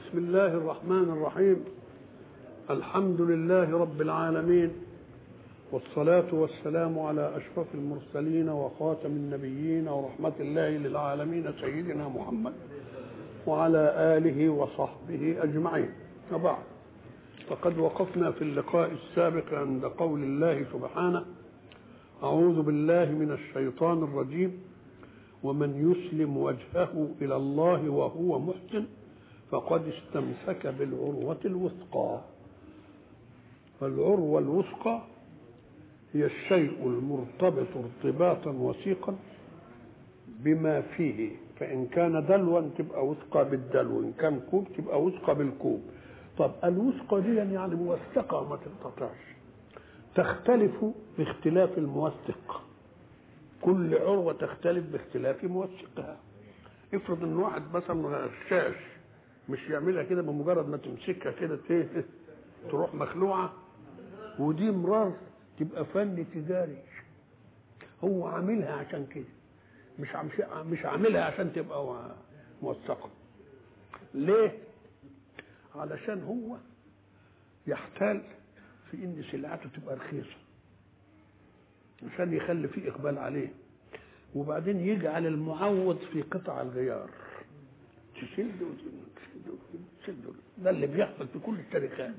بسم الله الرحمن الرحيم الحمد لله رب العالمين والصلاة والسلام على أشرف المرسلين وخاتم النبيين ورحمة الله للعالمين سيدنا محمد وعلى آله وصحبه أجمعين وبعد فقد وقفنا في اللقاء السابق عند قول الله سبحانه أعوذ بالله من الشيطان الرجيم ومن يسلم وجهه إلى الله وهو محسن فقد استمسك بالعروة الوثقى فالعروة الوثقى هي الشيء المرتبط ارتباطا وثيقا بما فيه فإن كان دلوا تبقى وثقى بالدلو إن كان كوب تبقى وثقى بالكوب طب الوثقى دي يعني موثقة ما تنقطعش تختلف باختلاف الموثق كل عروة تختلف باختلاف موثقها افرض ان واحد مثلا غشاش مش يعملها كده بمجرد ما تمسكها كده تروح مخلوعة ودي مرار تبقى فن تجاري هو عاملها عشان كده مش مش عاملها عشان تبقى موثقة ليه؟ علشان هو يحتال في ان سلعته تبقى رخيصه عشان يخلي فيه اقبال عليه وبعدين يجعل المعوض في قطع الغيار تشد وتشد ده اللي بيحصل في كل الشركات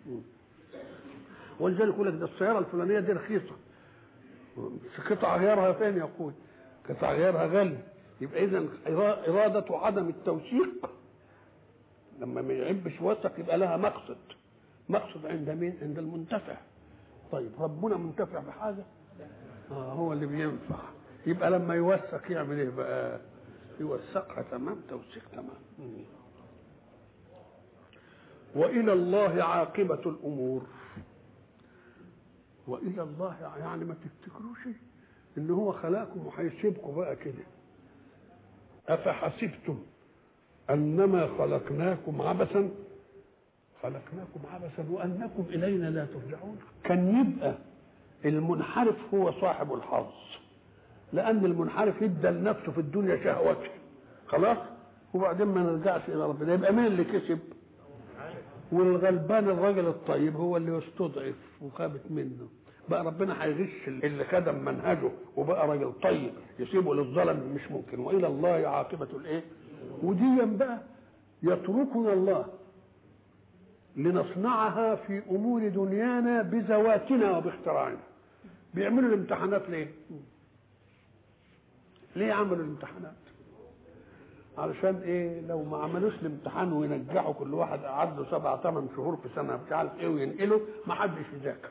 ولذلك يقول لك ده السياره الفلانيه دي رخيصه قطع غيارها فين يقول قطع غيارها غالي يبقى اذا اراده عدم التوثيق لما ما يعبش وثق يبقى لها مقصد مقصد عند مين عند المنتفع طيب ربنا منتفع بحاجه آه هو اللي بينفع يبقى لما يوثق يعمل ايه بقى يوثقها تمام توثيق تمام والى الله عاقبه الامور والى الله يعني ما تفتكروش ان هو خلقكم وهيسيبكم بقى كده افحسبتم انما خلقناكم عبثا خلقناكم عبثا وانكم الينا لا ترجعون كان يبقى المنحرف هو صاحب الحظ لان المنحرف ادى لنفسه في الدنيا شهوته خلاص وبعدين ما نرجعش الى ربنا يبقى مين اللي كسب والغلبان الراجل الطيب هو اللي يستضعف وخابت منه بقى ربنا هيغش اللي خدم منهجه وبقى راجل طيب يسيبه للظلم مش ممكن والى الله عاقبه الايه وديا بقى يتركنا الله لنصنعها في امور دنيانا بذواتنا وباختراعنا بيعملوا الامتحانات ليه ليه عملوا الامتحانات علشان ايه لو ما عملوش الامتحان وينجحوا كل واحد قعد له سبع ثمان شهور في سنه مش عارف ايه وينقله ما حدش يذاكر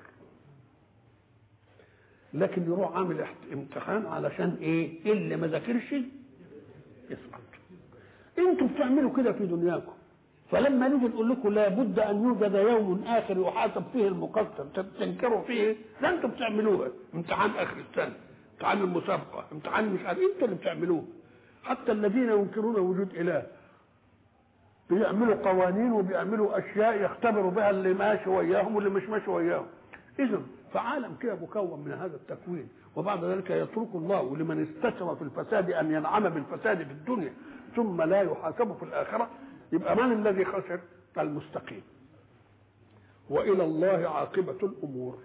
لكن يروح عامل امتحان علشان ايه اللي ما ذاكرش يسقط انتوا بتعملوا كده في دنياكم فلما نيجي نقول لكم لابد ان يوجد يوم اخر يحاسب فيه المقصر تنكروا فيه ده انتوا بتعملوها امتحان اخر السنه امتحان المسابقه امتحان مش عارف انتوا اللي بتعملوه حتى الذين ينكرون وجود اله بيعملوا قوانين وبيعملوا اشياء يختبروا بها اللي ماشي وياهم واللي مش ماشي وياهم اذا فعالم كده مكون من هذا التكوين وبعد ذلك يترك الله لمن استشرى في الفساد ان ينعم بالفساد في الدنيا ثم لا يحاسب في الاخره يبقى من الذي خسر المستقيم والى الله عاقبه الامور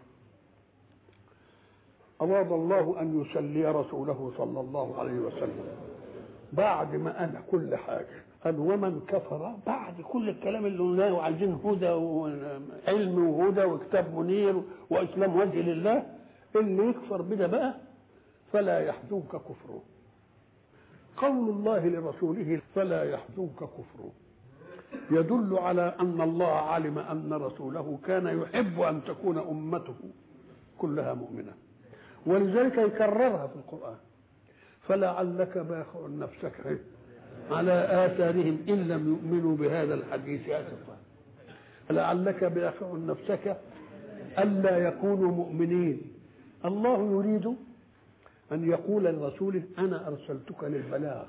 اراد الله ان يسلي رسوله صلى الله عليه وسلم بعد ما قال كل حاجه قال ومن كفر بعد كل الكلام اللي قلناه وعايزين هدى وعلم وهدى وكتاب منير واسلام وجه لله اللي يكفر بده بقى فلا يحزنك كفره قول الله لرسوله فلا يحزنك كفره يدل على ان الله علم ان رسوله كان يحب ان تكون امته كلها مؤمنه ولذلك يكررها في القران فلعلك باخع نفسك على اثارهم ان لم يؤمنوا بهذا الحديث اسفا لعلك باخع نفسك الا يكونوا مؤمنين الله يريد ان يقول لرسوله انا ارسلتك للبلاغ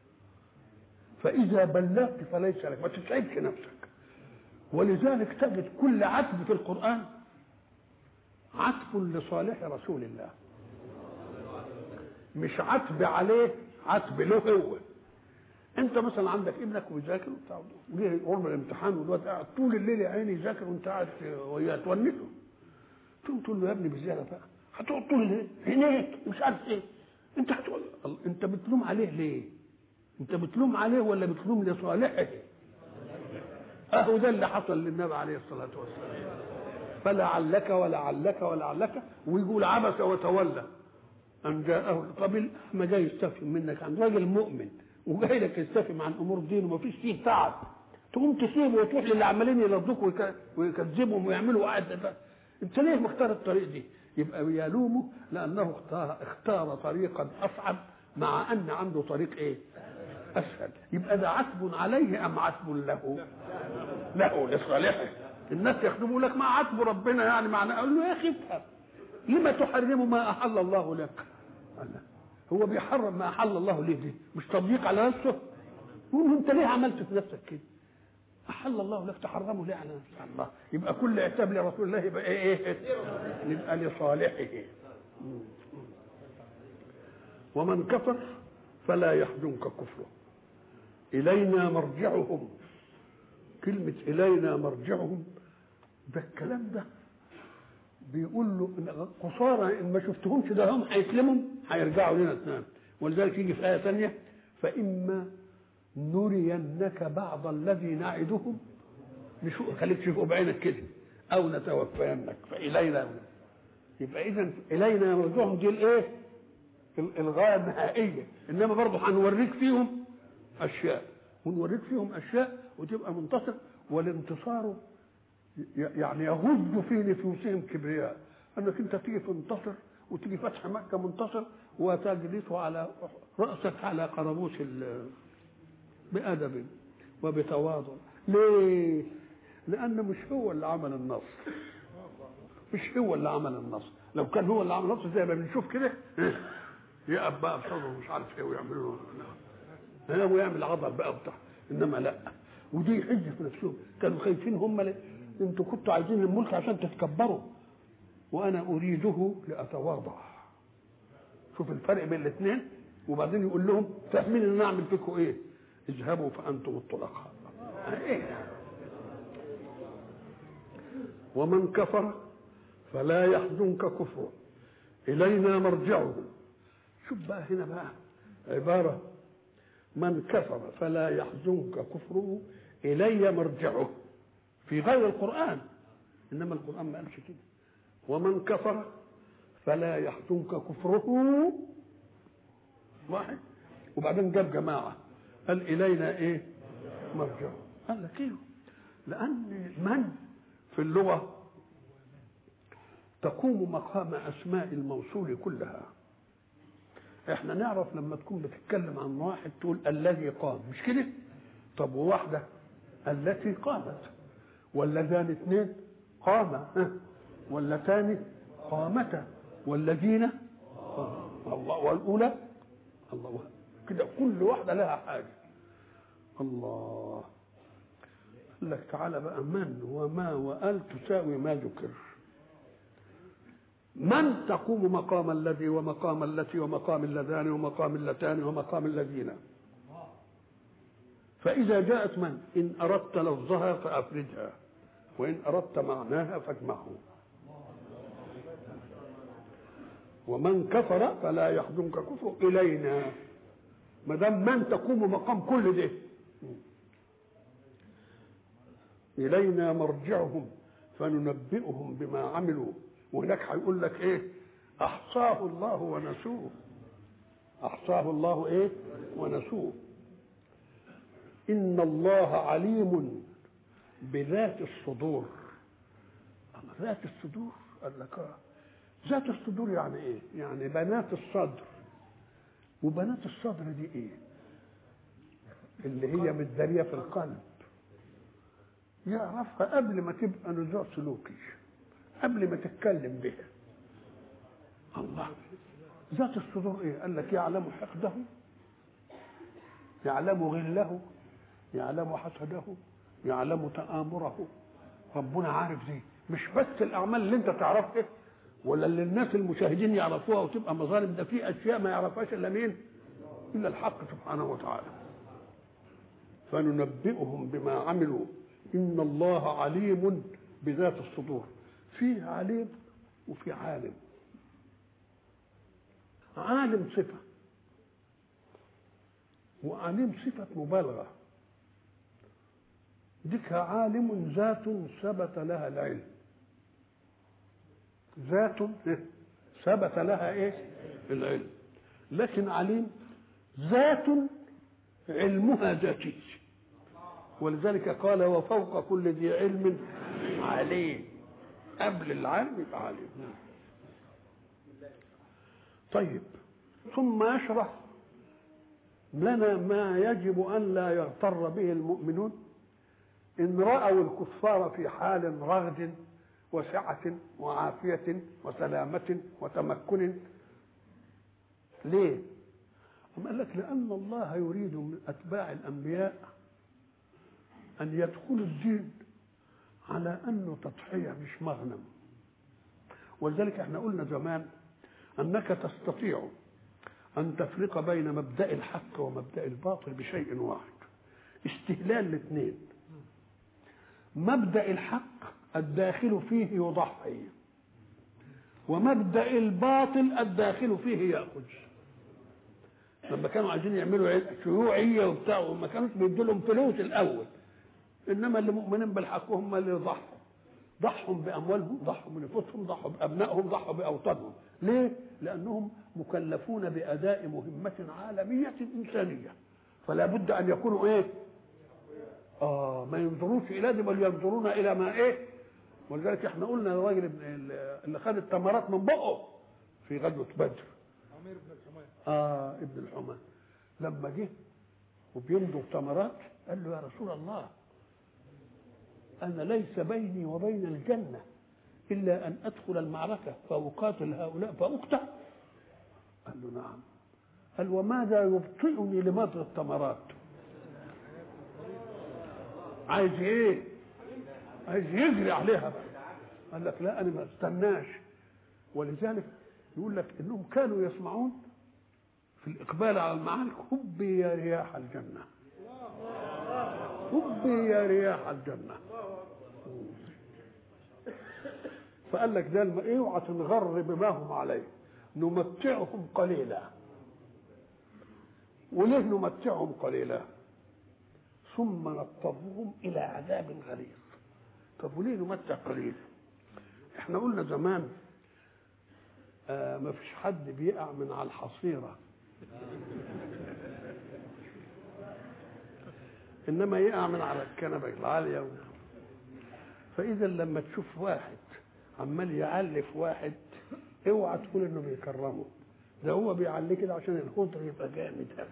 فإذا بلغت فليس لك ما تتعبش نفسك ولذلك تجد كل عتب في القرآن عتب لصالح رسول الله مش عتب عليه عتب له هو انت مثلا عندك ابنك وبيذاكر وبتاع وجه قرب الامتحان والواد قاعد طول الليل يا عيني يذاكر وانت قاعد وياه تونسه تقوم تقول له يا ابني بزياده بقى هتقعد طول الليل عينيك مش عارف ايه انت هتقول انت بتلوم عليه ليه؟ انت بتلوم عليه ولا بتلوم لصالحه؟ اهو ده اللي حصل للنبي عليه الصلاه والسلام فلعلك ولعلك ولعلك ويقول عبس وتولى ان جاءه طب ما جاي يستفهم منك عن راجل مؤمن وجاي لك يستفهم عن امور دين وما فيش فيه تعب تقوم تسيبه وتروح للي عمالين يلضوك ويك- ويكذبهم ويعملوا قاعد انت ليه مختار الطريق دي؟ يبقى يلومه لانه اختار اختار طريقا اصعب مع ان عنده طريق ايه؟ اسهل يبقى ده عتب عليه ام عتب له؟ له لصالحه الناس يخدموا لك ما عتب ربنا يعني معناه اقول له يا اخي افهم لما تحرم ما احل الله لك؟ قال لا. هو بيحرم ما احل الله ليه دي؟ مش تضييق على نفسه؟ يقول له انت ليه عملت في نفسك كده؟ احل الله لك تحرمه ليه على نفسك الله يبقى كل عتاب لرسول الله يبقى ايه ايه يبقى لصالحه ومن كفر فلا يحزنك كفره الينا مرجعهم كلمه الينا مرجعهم ده الكلام ده بيقول له إن قصارى ان ما شفتهمش ده هم هيسلموا هيرجعوا لنا تاني ولذلك يجي في ايه ثانيه فاما نرينك بعض الذي نعدهم نشوف خليك تشوفه بعينك كده او نتوفينك فالينا يبقى اذا الينا مرجعهم دي الايه؟ ال- الغايه النهائيه انما برضه هنوريك فيهم اشياء ونوريك فيهم اشياء وتبقى منتصر والانتصار ي- يعني يغض في نفوسهم كبرياء انك انت تيجي تنتصر وتيجي فتح مكه منتصر وتجلس على راسك على قرابوس ال- بأدب وبتواضع ليه؟ لأن مش هو اللي عمل النصر مش هو اللي عمل النصر لو كان هو اللي عمل النصر زي ما بنشوف كده يقف بقى بصدره مش عارف ايه ويعملوا له ويعمل عضل بقى وبتاع انما لا ودي حجه في نفسهم كانوا خايفين هم ل... انتوا كنتوا عايزين الملك عشان تتكبروا وانا اريده لاتواضع شوف الفرق بين الاثنين وبعدين يقول لهم فاهمين ان اعمل فيكم ايه اذهبوا فانتم الطلقاء ايه ومن كفر فلا يحزنك كفره الينا مرجعهم شوف بقى هنا بقى عباره من كفر فلا يحزنك كفره الي مرجعه في غير القران انما القران ما قالش كده ومن كفر فلا يحزنك كفره واحد وبعدين جاب جماعه قال الينا ايه مرجعه قال لك ايه لان من في اللغه تقوم مقام اسماء الموصول كلها احنا نعرف لما تكون بتتكلم عن واحد تقول الذي قام مش كده طب وواحده التي قامت ولا ثاني اثنين قام ها؟ ولا ثاني قامتا والذين قاموا. الله والاولى الله كده كل واحده لها حاجه الله قال لك تعالى بقى من وما وال تساوي ما ذكر من تقوم مقام الذي ومقام التي ومقام اللذان ومقام اللتان ومقام الذين فإذا جاءت من إن أردت لفظها فأفردها وإن أردت معناها فاجمعه ومن كفر فلا يحزنك كفر إلينا ما دام من تقوم مقام كل ده إلينا مرجعهم فننبئهم بما عملوا وهناك هيقول لك ايه احصاه الله ونسوه احصاه الله ايه ونسوه ان الله عليم بذات الصدور أما ذات الصدور قال لك آه. ذات الصدور يعني ايه يعني بنات الصدر وبنات الصدر دي ايه اللي هي متداريه في القلب يعرفها قبل ما تبقى نزوع سلوكي قبل ما تتكلم بها الله ذات الصدور ايه قال لك يعلم حقده يعلم غله يعلم حسده يعلم تآمره ربنا عارف دي مش بس الاعمال اللي انت تعرفها ولا اللي الناس المشاهدين يعرفوها وتبقى مظالم ده في اشياء ما يعرفهاش الا مين الا الحق سبحانه وتعالى فننبئهم بما عملوا إن الله عليم بذات الصدور فيه عليم وفي عالم عالم صفة وعليم صفة مبالغة ديك عالم ذات ثبت لها العلم ذات ثبت لها ايه العلم لكن عليم ذات علمها ذاتي ولذلك قال وفوق كل ذي علم عليم قبل العلم يبقى عليم طيب ثم يشرح لنا ما يجب ان لا يغتر به المؤمنون ان راوا الكفار في حال رغد وسعه وعافيه وسلامه وتمكن ليه أم قال لك لأن الله يريد من أتباع الأنبياء أن يدخلوا الدين على أنه تضحية مش مغنم ولذلك احنا قلنا زمان أنك تستطيع أن تفرق بين مبدأ الحق ومبدأ الباطل بشيء واحد استهلال الاثنين مبدأ الحق الداخل فيه يضحي ومبدأ الباطل الداخل فيه يأخذ لما كانوا عايزين يعملوا شيوعيه وبتاع وما كانوش بيدوا لهم فلوس الاول انما اللي مؤمنين بالحق هم اللي ضحوا ضحوا باموالهم ضحوا بنفوسهم ضحوا بابنائهم ضحوا باوطانهم ليه لانهم مكلفون باداء مهمه عالميه انسانيه فلا بد ان يكونوا ايه اه ما ينظروش الى دي بل ينظرون الى ما ايه ولذلك احنا قلنا الراجل اللي خد التمرات من بقه في غزوه بدر عمير بن الحمير اه ابن الحمى لما جه وبيمضغ تمرات قال له يا رسول الله انا ليس بيني وبين الجنه الا ان ادخل المعركه فاقاتل هؤلاء فاقتل قال له نعم قال وماذا يبطئني لمضغ التمرات عايز ايه عايز يجري عليها بقى قال لك لا انا ما استناش ولذلك يقول لك انهم كانوا يسمعون في الاقبال على المعارك هبي يا رياح الجنه هبي يا رياح الجنه فقال لك ده الم- اوعى تنغر بما هم عليه نمتعهم قليلا وليه نمتعهم قليلا ثم نضطرهم الى عذاب غليظ طب وليه نمتع قليل احنا قلنا زمان آه ما فيش حد بيقع من على الحصيرة إنما يقع من على الكنبة العالية و... فإذا لما تشوف واحد عمال يعلف واحد اوعى تقول انه بيكرمه ده هو بيعليه كده عشان الخضر يبقى جامد قوي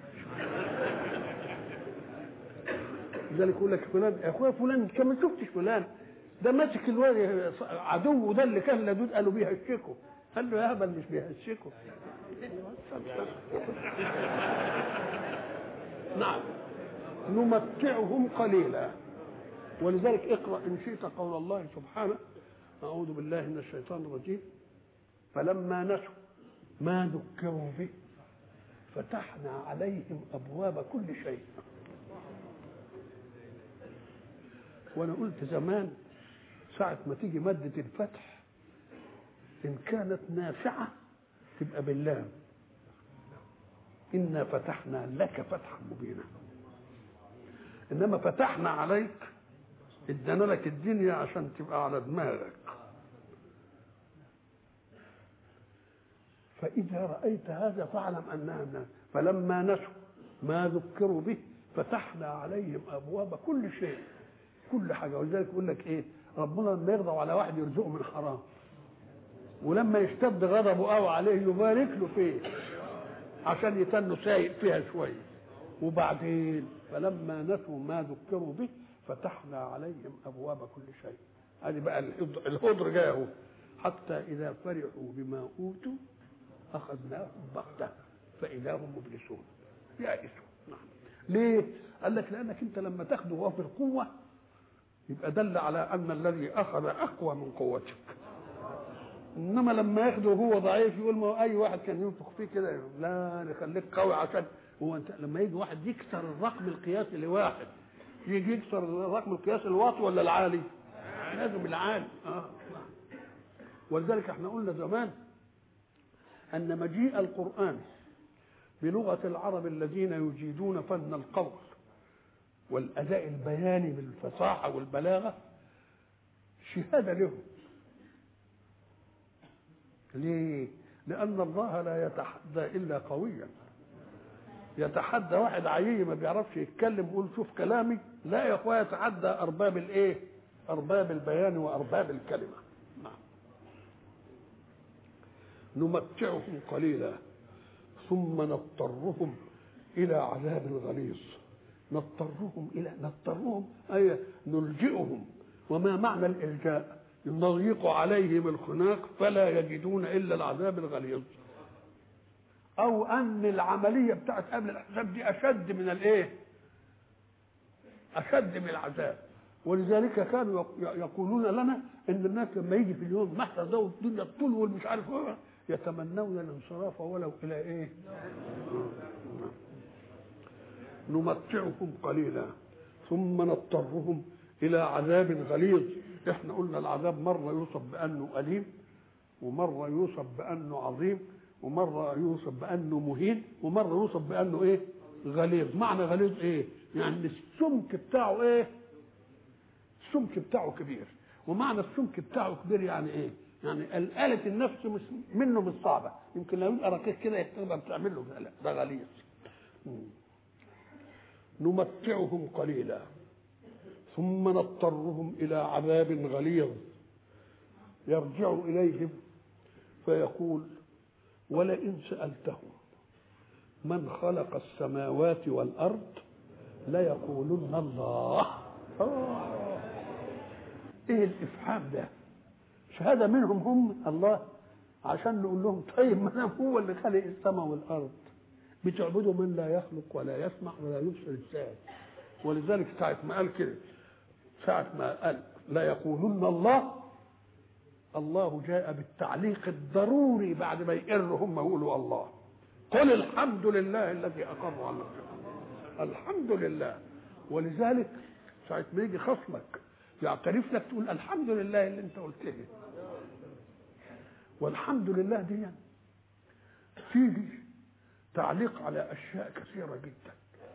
لذلك يقول لك فلان يا اخويا فلان انت ما شفتش فلان ده ماسك الواد عدوه ده اللي كان لدود قالوا بيهشكوا قال له يا هبل مش بيهشكوا نعم نمتعهم قليلا ولذلك اقرا ان شئت قول الله سبحانه اعوذ بالله من الشيطان الرجيم فلما نسوا ما ذكروا به فتحنا عليهم ابواب كل شيء وانا قلت زمان ساعة ما تيجي مادة الفتح إن كانت نافعة تبقى باللام إنا فتحنا لك فتحا مبينا إنما فتحنا عليك ادانا لك الدنيا عشان تبقى على دماغك فإذا رأيت هذا فاعلم أنها من فلما نسوا ما ذكروا به فتحنا عليهم أبواب كل شيء كل حاجة ولذلك يقول لك إيه ربنا لما يغضب على واحد يرزقه من حرام ولما يشتد غضبه قوي عليه يبارك له فيه عشان يتنوا سايق فيها شوية وبعدين فلما نسوا ما ذكروا به فتحنا عليهم أبواب كل شيء هذه بقى الهدر- الهدر جاء اهو حتى إذا فرحوا بما أوتوا أخذناهم بغتة فإذا هم مبلسون يائسون نعم ليه؟ قال لك لأنك أنت لما تاخده وهو في القوة يبقى دل على أن الذي أخذ أقوى من قوتك انما لما ياخده وهو ضعيف يقول ما هو اي واحد كان ينفخ فيه كده يقول لا نخليك قوي عشان هو انت لما يجي واحد يكسر الرقم القياسي لواحد يجي يكسر الرقم القياسي الواطي ولا العالي لازم العالي اه ولذلك احنا قلنا زمان ان مجيء القران بلغه العرب الذين يجيدون فن القول والاداء البياني بالفصاحه والبلاغه شهاده لهم ليه لان الله لا يتحدى الا قويا يتحدى واحد عيي ما بيعرفش يتكلم يقول شوف كلامي لا يا اخويا يتحدى ارباب الايه ارباب البيان وارباب الكلمه نعم نمتعهم قليلا ثم نضطرهم الى عذاب غليظ نضطرهم الى نضطرهم اي نلجئهم وما معنى الالجاء نضيق عليهم الخناق فلا يجدون الا العذاب الغليظ او ان العمليه بتاعت قبل الحساب دي اشد من الايه اشد من العذاب ولذلك كانوا يقولون لنا ان الناس لما يجي في اليوم محر ده والدنيا تطول والمش عارف ايه يتمنون الانصراف ولو الى ايه نمتعهم قليلا ثم نضطرهم الى عذاب غليظ احنا قلنا العذاب مره يوصف بانه اليم ومره يوصف بانه عظيم ومره يوصف بانه مهين ومره يوصف بانه ايه غليظ معنى غليظ ايه يعني السمك بتاعه ايه السمك بتاعه كبير ومعنى السمك بتاعه كبير يعني ايه يعني الآلة النفس مش منه مش صعبة يمكن لو يبقى رقيق كده تقدر تعمل له غلاء ده غليظ نمتعهم قليلا ثم نضطرهم إلى عذاب غليظ يرجع إليهم فيقول ولئن سألتهم من خلق السماوات والأرض ليقولن الله آه. ايه الافحام ده شهاده منهم هم الله عشان نقول لهم طيب ما انا هو اللي خلق السماء والارض بتعبدوا من لا يخلق ولا يسمع ولا يبصر ازاي ولذلك ساعة ما قال كده ساعة ما قال لا يقولن الله الله جاء بالتعليق الضروري بعد ما يقروا هم يقولوا الله قل الحمد لله الذي اقر على الحمد لله ولذلك ساعة ما يجي خصمك يعترف لك تقول الحمد لله اللي انت قلته والحمد لله دي فيه تعليق على اشياء كثيره جدا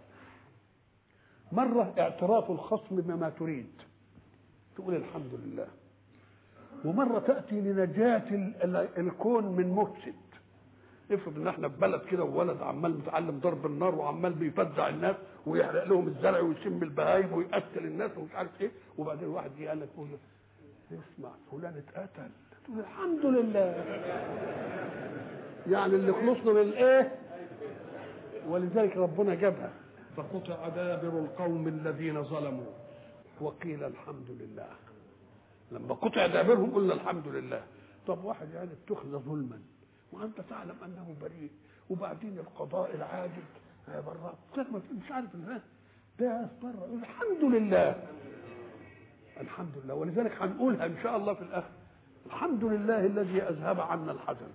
مره اعتراف الخصم بما تريد تقول الحمد لله ومره تاتي لنجاه الكون من مفسد افرض ان احنا في بلد كده وولد عمال متعلم ضرب النار وعمال بيفزع الناس ويحرق لهم الزرع ويشم البهايم ويقتل الناس ومش عارف ايه وبعدين واحد جه قال لك اسمع فلان اتقتل تقول الحمد لله يعني اللي خلصنا من الايه ولذلك ربنا جابها فقطع دابر القوم الذين ظلموا وقيل الحمد لله لما قطع دابرهم قلنا الحمد لله طب واحد يعني اتخذ ظلما وانت تعلم انه بريء وبعدين القضاء العادل براء مش عارف الناس ده بره الحمد لله الحمد لله ولذلك هنقولها ان شاء الله في الاخر الحمد لله الذي اذهب عنا الحزن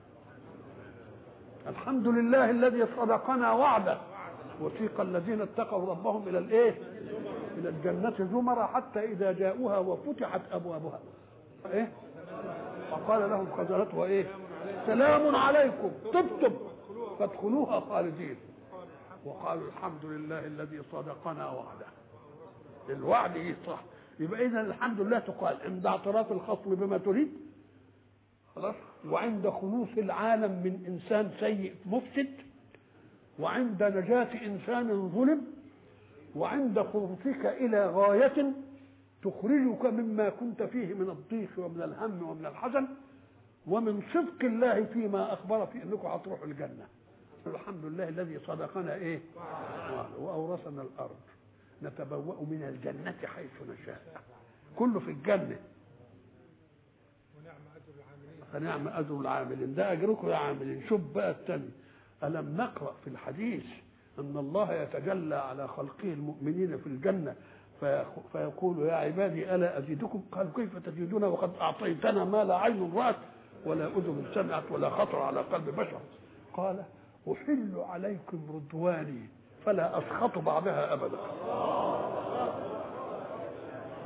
الحمد لله الذي صدقنا وعده وسيق الذين اتقوا ربهم الى الايه الى الجنه زمرا حتى اذا جاءوها وفتحت ابوابها ايه وقال لهم خزنتها ايه سلام عليكم طبتم فادخلوها خالدين وقالوا الحمد لله الذي صدقنا وعده الوعد ايه صح يبقى اذا الحمد لله تقال عند اعتراف الخصم بما تريد خلاص وعند خلوص العالم من انسان سيء مفسد وعند نجاة انسان ظلم وعند خروجك الى غاية تخرجك مما كنت فيه من الضيق ومن الهم ومن الحزن ومن صدق الله فيما اخبر في انكم هتروحوا الجنه الحمد لله الذي صدقنا ايه واورثنا الارض نتبوأ من الجنة حيث نشاء كله في الجنة ونعم اجر العاملين فنعم أجر العاملين ده أجركم يا عاملين شوف بقى الثاني ألم نقرأ في الحديث أن الله يتجلى على خلقه المؤمنين في الجنة فيقول يا عبادي ألا أزيدكم قالوا كيف تزيدون وقد أعطيتنا ما لا عين رأت ولا أذن سمعت ولا خطر على قلب بشر قال أحل عليكم رضواني فلا أسخط بعدها أبدا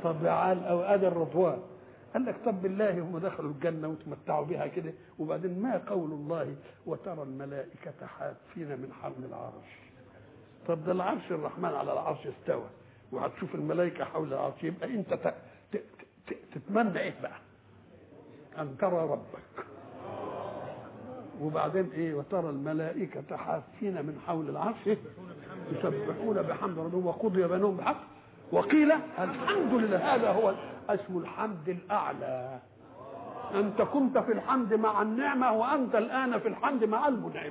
طب عال او ادي الرضوان قال لك طب بالله هم دخلوا الجنه وتمتعوا بها كده وبعدين ما قول الله وترى الملائكه حافين من حول العرش طب ده العرش الرحمن على العرش استوى وهتشوف الملائكه حول العرش يبقى انت ت... ت... ت... تتمنى ايه بقى؟ ان ترى ربك وبعدين ايه وترى الملائكه حافين من حول العرش يسبحون بحمد ربهم وقضي بينهم بحق وقيل الحمد لله هذا هو اسم الحمد الاعلى انت كنت في الحمد مع النعمه وانت الان في الحمد مع المنعم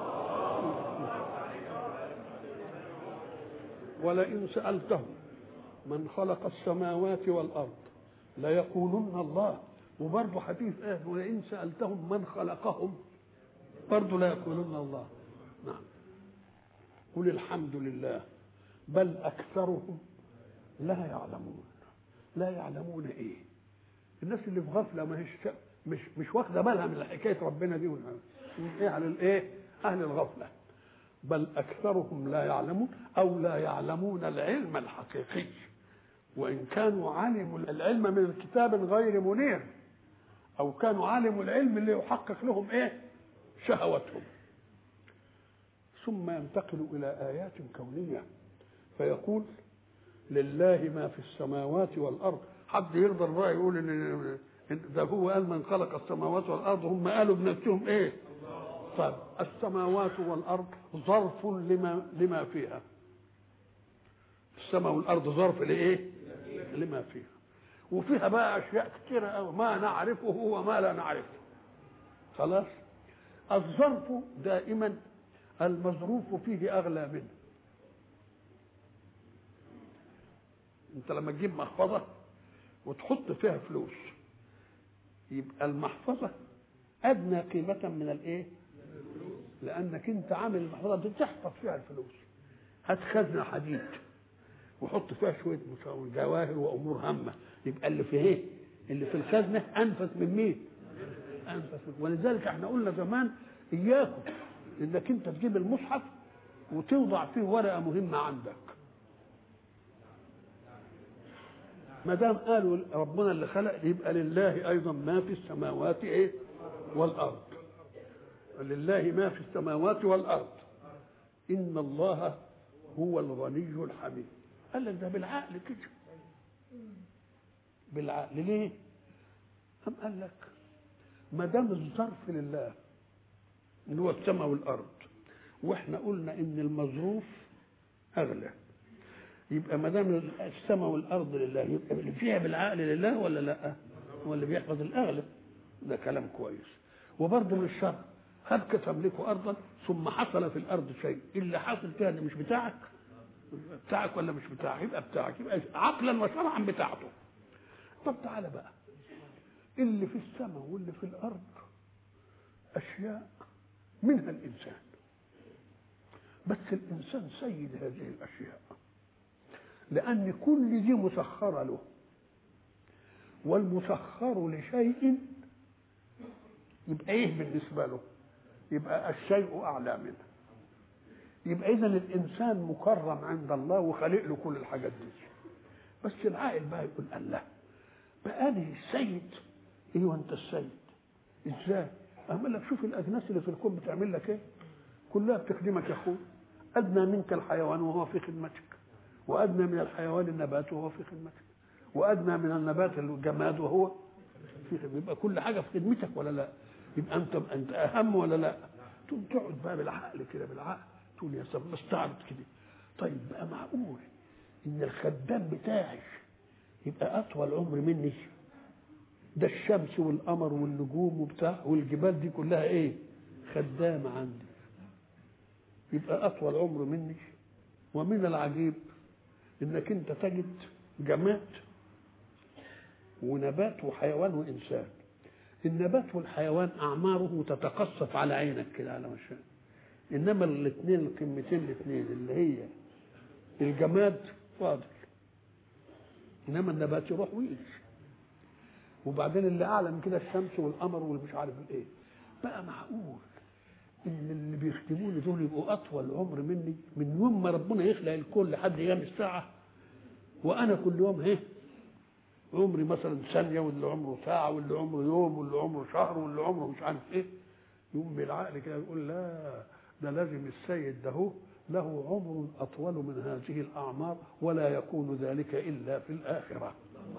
ولئن سالتهم من خلق السماوات والارض ليقولن الله وبرضه حديث آه ولئن سألتهم من خلقهم برضه لا يقولون الله نعم قل الحمد لله بل أكثرهم لا يعلمون لا يعلمون إيه الناس اللي في غفلة ما هيش مش مش واخدة بالها من حكاية ربنا دي إيه على الإيه أهل الغفلة بل أكثرهم لا يعلمون أو لا يعلمون العلم الحقيقي وإن كانوا علموا العلم من كتاب غير منير او كانوا علموا العلم اللي يحقق لهم ايه شهوتهم ثم ينتقل الى ايات كونيه فيقول لله ما في السماوات والارض حد يرضى الراي يقول ان ده هو قال من خلق السماوات والارض هم قالوا بنفسهم ايه طيب السماوات والارض ظرف لما لما فيها السماء والارض ظرف لايه لما فيها وفيها بقى اشياء كثيره قوي ما نعرفه وما لا نعرفه خلاص الظرف دائما المظروف فيه اغلى منه انت لما تجيب محفظه وتحط فيها فلوس يبقى المحفظه ادنى قيمه من الايه لانك انت عامل المحفظه دي تحفظ فيها الفلوس هات خزنه حديد وحط فيها شويه جواهر وامور هامه يبقى اللي في ايه؟ اللي في الخزنه انفس من مين؟ انفس من ولذلك احنا قلنا زمان اياكم انك انت تجيب المصحف وتوضع فيه ورقه مهمه عندك. ما دام قالوا ربنا اللي خلق يبقى لله ايضا ما في السماوات ايه؟ والارض. لله ما في السماوات والارض. ان الله هو الغني الحميد. قال لك ده بالعقل كده بالعقل ليه؟ أم قال لك ما دام الظرف لله اللي هو السماء والارض واحنا قلنا ان المظروف اغلى يبقى ما دام السماء والارض لله يبقى اللي فيها بالعقل لله ولا لا؟ هو اللي بيحفظ الاغلب ده كلام كويس وبرضه من الشر هبك تملكوا ارضا ثم حصل في الارض شيء اللي حاصل فيها اللي مش بتاعك بتاعك ولا مش بتاعك يبقى بتاعك يبقى عقلا وشرعا بتاعته طب تعالى بقى اللي في السماء واللي في الارض اشياء منها الانسان بس الانسان سيد هذه الاشياء لان كل دي مسخره له والمسخر لشيء يبقى ايه بالنسبه له يبقى الشيء اعلى منه يبقى اذا الانسان مكرم عند الله وخالق له كل الحاجات دي بس العاقل بقى يقول الله بقى انا السيد ايوه انت السيد ازاي اعمل لك شوف الاجناس اللي في الكون بتعمل لك ايه كلها بتخدمك يا اخوي ادنى منك الحيوان وهو في خدمتك وادنى من الحيوان النبات وهو في خدمتك وادنى من النبات الجماد وهو في خدمتك يبقى كل حاجه في خدمتك ولا لا يبقى انت انت اهم ولا لا تقوم تقعد بقى بالعقل كده بالعقل تقول يا سلام استعرض كده طيب بقى معقول ان الخدام بتاعي يبقى اطول عمر مني ده الشمس والقمر والنجوم وبتاع والجبال دي كلها ايه خدامة عندي يبقى اطول عمر مني ومن العجيب انك انت تجد جماد ونبات وحيوان وانسان النبات والحيوان اعماره تتقصف على عينك كده على مشان انما الاثنين القمتين الاثنين اللي هي الجماد فاضل انما النبات يروح ويجي وبعدين اللي اعلى من كده الشمس والقمر والمش عارف الايه بقى معقول ان اللي بيخدموني دول يبقوا اطول عمر مني من يوم ما ربنا يخلق الكون لحد ايام الساعه وانا كل يوم ايه عمري مثلا ثانيه واللي عمره ساعه واللي عمره يوم واللي عمره شهر واللي عمره مش عارف ايه يقوم بالعقل كده يقول لا ده لازم السيد ده هو له عمر اطول من هذه الاعمار ولا يكون ذلك الا في الاخره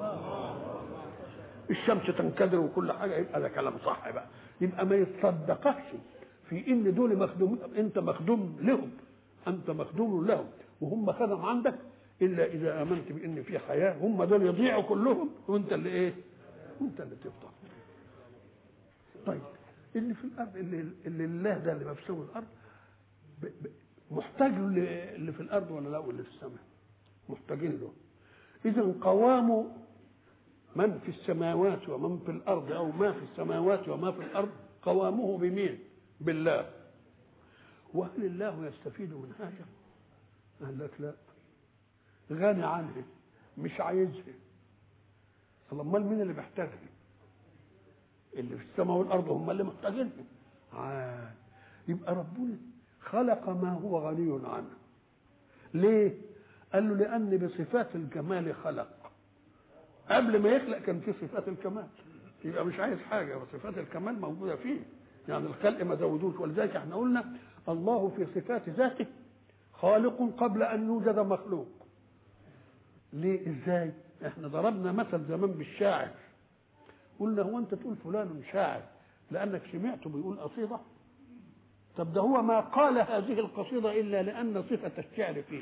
الشمس تنكدر وكل حاجه يبقى ده كلام صح بقى يبقى ما يتصدقكش في ان دول مخدوم انت مخدوم لهم انت مخدوم لهم وهم خدم عندك الا اذا امنت بان في حياه هم دول يضيعوا كلهم وانت اللي ايه؟ وانت اللي تفضل. طيب اللي في الارض اللي, اللي الله ده اللي مفسوي الارض ب- ب- محتاج له اللي في الارض ولا لا واللي في السماء؟ محتاجين له. اذا قوام من في السماوات ومن في الارض او ما في السماوات وما في الارض قوامه بمين؟ بالله. وهل الله يستفيد من حاجه؟ قال لك لا غني عنها مش عايزها طب امال مين اللي محتاجها؟ اللي في السماء والارض هم اللي محتاجينها عاد يبقى ربنا خلق ما هو غني عنه ليه؟ قال له لان بصفات الكمال خلق قبل ما يخلق كان في صفات الكمال يبقى مش عايز حاجه وصفات الكمال موجوده فيه يعني الخلق ما زودوش ولذلك احنا قلنا الله في صفات ذاته خالق قبل ان يوجد مخلوق ليه ازاي احنا ضربنا مثل زمان بالشاعر قلنا هو انت تقول فلان شاعر لانك سمعته بيقول قصيده طب ده هو ما قال هذه القصيده الا لان صفه الشعر فيه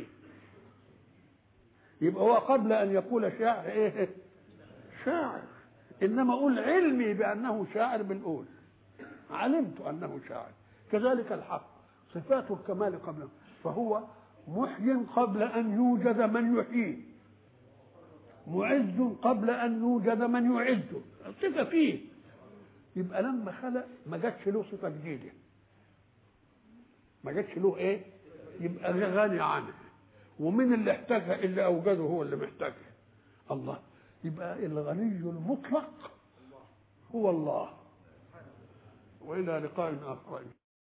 يبقى هو قبل ان يقول شاعر ايه شاعر انما اقول علمي بانه شاعر بنقول علمت انه شاعر كذلك الحق صفات الكمال قبله فهو محي قبل ان يوجد من يحييه معز قبل ان يوجد من يعزه صفه فيه يبقى لما خلق ما جاتش له صفه جديده ما جاتش له ايه يبقى غني عنها ومن اللي احتاجها اللي اوجده هو اللي محتاجها الله يبقى الغني المطلق هو الله والى لقاء اخر